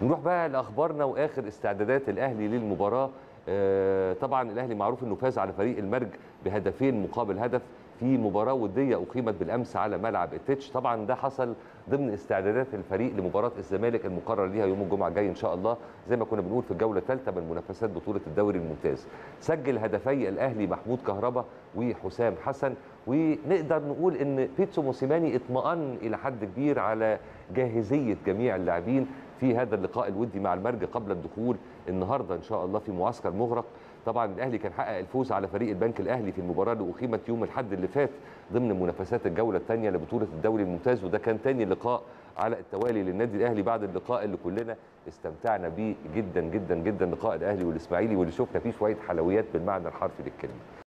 نروح بقى لاخبارنا واخر استعدادات الاهلي للمباراه آه، طبعا الاهلي معروف انه فاز على فريق المرج بهدفين مقابل هدف في مباراه وديه اقيمت بالامس على ملعب التتش طبعا ده حصل ضمن استعدادات الفريق لمباراه الزمالك المقرر ليها يوم الجمعه الجاي ان شاء الله زي ما كنا بنقول في الجوله الثالثه من منافسات بطوله الدوري الممتاز سجل هدفي الاهلي محمود كهربا وحسام حسن ونقدر نقول ان بيتسو موسيماني اطمأن الى حد كبير على جاهزيه جميع اللاعبين في هذا اللقاء الودي مع المرج قبل الدخول النهارده ان شاء الله في معسكر مغرق طبعا الاهلي كان حقق الفوز على فريق البنك الاهلي في المباراه اللي اقيمت يوم الاحد اللي فات ضمن منافسات الجوله الثانيه لبطوله الدوري الممتاز وده كان ثاني لقاء على التوالي للنادي الاهلي بعد اللقاء اللي كلنا استمتعنا بيه جدا جدا جدا لقاء الاهلي والاسماعيلي واللي شفنا فيه شويه حلويات بالمعنى الحرفي للكلمه